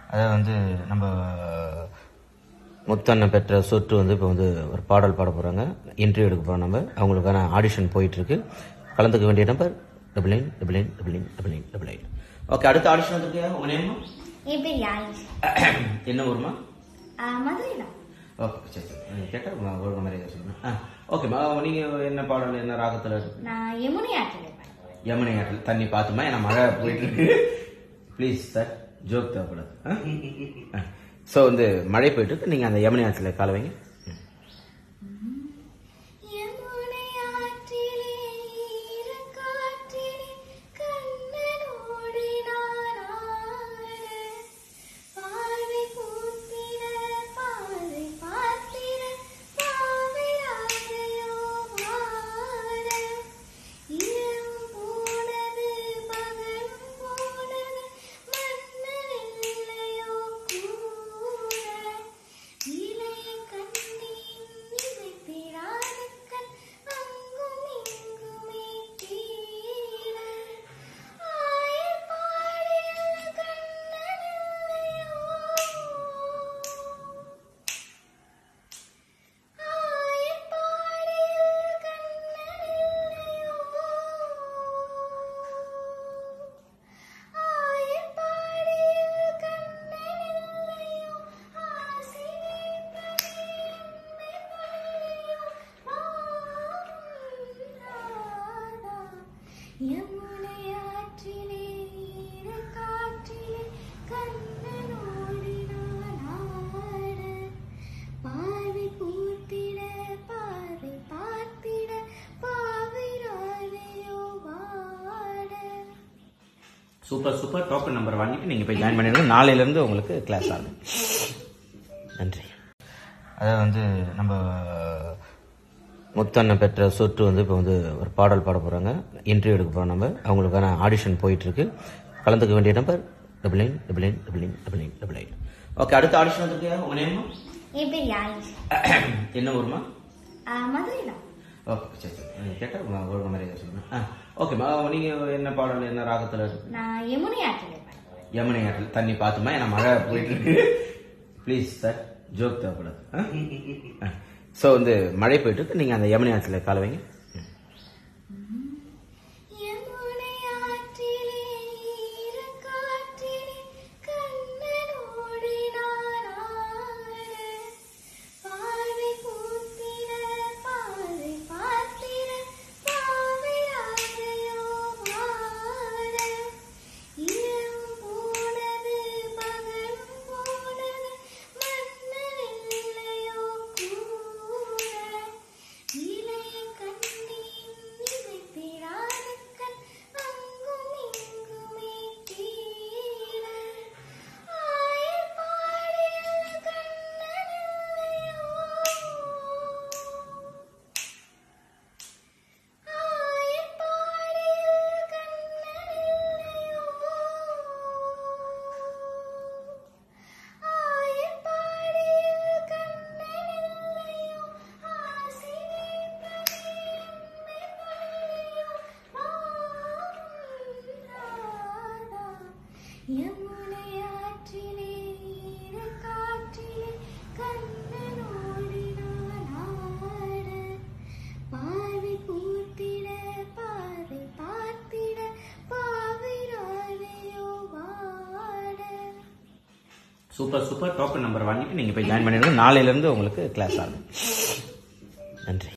அதாவது வந்து நம்ம முத்தண்ணன் பெற்ற சொட்டு வந்து இப்போ வந்து ஒரு பாடல் பாட போகிறாங்க இன்டர்வியூ எடுக்க போகிறோம் நம்ம அவங்களுக்கான ஆடிஷன் போயிட்டுருக்கு கலந்துக்க வேண்டிய number double nine double nine double nine double nine double nine okay அடுத்த ஆடிஷன் வந்துருக்கியா உங்கள் நேமா என் பேர் யாழிஷ் என்ன ஊருமா மதுரை தான் ஓகே சரி சரி கேட்டால் ஒரு மாதிரி சொல்லுங்க ஆ ஓகேம்மா நீங்கள் என்ன பாடல் என்ன ராகத்தில் நான் யமுனை ஆற்றில் பாடுவேன் யமுனை ஆற்றில் தண்ணி பார்த்துமா ஏன்னா மழை போயிட்டு இருக்கு ப்ளீஸ் சார் ஜோக் தேவைப்படாது ஸோ வந்து மழை போயிட்டு இருக்கு நீங்கள் அந்த யமுனை ஆற்றில் கால வைங்க யமுனை ஆற்றிலே ஈரக்காற்றிலே கண்ணனோடு நான் ஆட. பார்வை பூத்திட, பார்வை பார்த்திட, பாவையாகையோ வாட. இரவும் போனது, பகலும் போனது, மன்னன் இல்லையோ கூட. இளைய கண்ணின் இமைத்திடாத கண் அங்கும் இங்குமே தேட. ஆயர் பாடிய கண்ணன் இல்லையோ. ஆயர் பாடிய கண்ணன் இல்லையோ. ஆயர் பாடிய கண்ணன் இல்லையோ. ஆசை யமுனை ஆற்றிலே காற்றிலே கண்ணனோடு நான் ஆட பார்வை பூத்திட பார்வை பார்த்திட பாவை ராதையோ வாட சூப்பர் சூப்பர் டோக்கன் நம்பர் வாங்கிட்டு நீங்கள் போய் ஜாயின் பண்ணிடுங்க நாளையிலேருந்து உங்களுக்கு கிளாஸ் ஆகும் நன்றி அதாவது வந்து நம்ம முத்தண்ணன் பெற்ற சொட்டு வந்து இப்போ வந்து ஒரு பாடல் பாட போகிறாங்க இன்டர்வியூ எடுக்க போகிறோம் நம்ம அவங்களுக்கான ஆடிஷன் போயிட்டுருக்கு கலந்துக்க வேண்டிய number double nine double nine double nine double nine double nine okay அடுத்த ஆடிஷன் வந்துருக்கியா உங்கள் நேமா என் பேர் யாழிஷ் என்ன ஊருமா மதுரை தான் ஓகே சரி சரி கேட்டால் ஒரு மாதிரி சொல்லுங்க ஆ ஓகேம்மா நீங்கள் என்ன பாடல் என்ன ராகத்தில் நான் யமுனை ஆற்றில் பாடுவேன் யமுனை ஆற்றில் தண்ணி பார்த்துமா ஏன்னா மழை போயிட்டு இருக்கு ப்ளீஸ் சார் ஜோக் தேவைப்படாது ஸோ வந்து மழை போயிட்டு இருக்கு நீங்கள் அந்த யமுனை ஆற்றில் கால வைங்க யமுனை ஆற்றிலே ஈரக்காற்றிலே கண்ணனோடு நான் ஆட. பார்வை பூத்திட, பார்வை பார்த்திட, பாவையாகையோ வாட. இரவும் போனது, பகலும் போனது, மன்னன் இல்லையோ கூட. இளைய கண்ணின் இமைத்திடாத கண் அங்கும் இங்குமே தேட. ஆயர் பாடிய கண்ணன் இல்லையோ. ஆயர் பாடிய கண்ணன் இல்லையோ. ஆயர் பாடிய கண்ணன் இல்லையோ. ஆசை யமுனை ஆற்றிலே காற்றிலே கண்ணனோடு நான் ஆட பார்வை பூத்திட பார்வை பார்த்திட பாவை ராதையோ வாட சூப்பர் சூப்பர் டோக்கன் நம்பர் வாங்கிட்டு நீங்கள் போய் ஜாயின் பண்ணிடுங்க நாளையிலேருந்து உங்களுக்கு கிளாஸ் ஆகும் நன்றி